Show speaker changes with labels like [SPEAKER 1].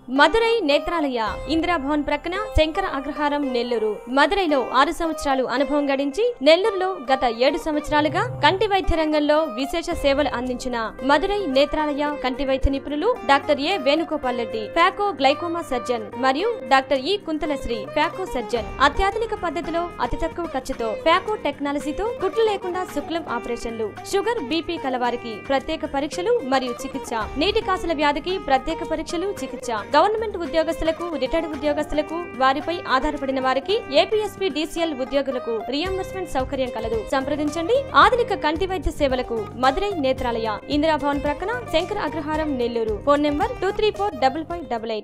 [SPEAKER 1] మదురై నేత్రాలయ ఇందిరాభవన్ ప్రక్కన శంకర అగ్రహారం నెల్లూరు మదురైలో ఆరు సంవత్సరాలు అనుభవం గడించి నెల్లూరులో గత ఏడు సంవత్సరాలుగా కంటి వైద్య రంగంలో విశేష సేవలు అందించిన మదురై నేత్రాలయ కంటి వైద్య నిపుణులు doctor A Venugopal Reddy phaco glaucoma surgeon మరియు doctor E Kuntalasri phaco surgeon అత్యాధునిక పద్ధతిలో అతి తక్కువ ఖర్చుతో ఫ్యాకో టెక్నాలజీతో కుట్లు లేకుండా శుక్లం ఆపరేషన్లు షుగర్ బీపీ కలవారికి ప్రత్యేక పరీక్షలు మరియు చికిత్స నీటి కాసుల వ్యాధికి ప్రత్యేక పరీక్షలు చికిత్స గవర్నమెంట్ ఉద్యోగస్తులకు రిటైర్డ్ ఉద్యోగస్తులకు వారిపై ఆధారపడిన వారికి ఏపీఎస్పీ డీసీఎల్ ఉద్యోగులకు రియంబర్స్మెంట్ సౌకర్యం కలదు సంప్రదించండి ఆధునిక కంటి వైద్య సేవలకు మదురై నేత్రాలయ ఇందిరాభవన్ ప్రక్కన Shankara Agraharam Nellore phone number two three four double five double eight